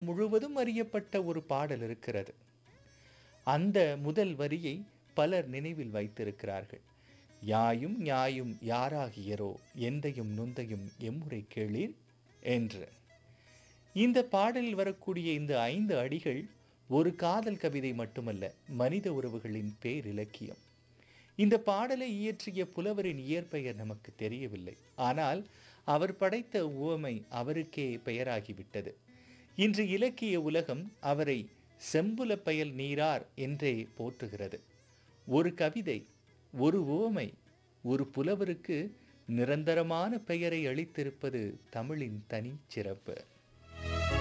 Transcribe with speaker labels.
Speaker 1: முழுவதும் அறியப்பட்ட ஒரு பாடல் இருக்கிறது அந்த முதல் வரியை பலர் நினைவில் வைத்திருக்கிறார்கள் யாயும் ஞாயும் யாராகியரோ எந்தையும் நுந்தையும் எம்முறை கேளீர் என்று இந்த பாடலில் வரக்கூடிய இந்த ஐந்து அடிகள் ஒரு காதல் கவிதை மட்டுமல்ல மனித உறவுகளின் பேரிலக்கியம் இந்த பாடலை இயற்றிய புலவரின் இயற்பெயர் நமக்கு தெரியவில்லை ஆனால் அவர் படைத்த உவமை அவருக்கே பெயராகிவிட்டது இன்று இலக்கிய உலகம் அவரை செம்புல பயல் நீரார் என்றே போற்றுகிறது ஒரு கவிதை ஒரு உவமை ஒரு புலவருக்கு நிரந்தரமான பெயரை அளித்திருப்பது தமிழின் தனி சிறப்பு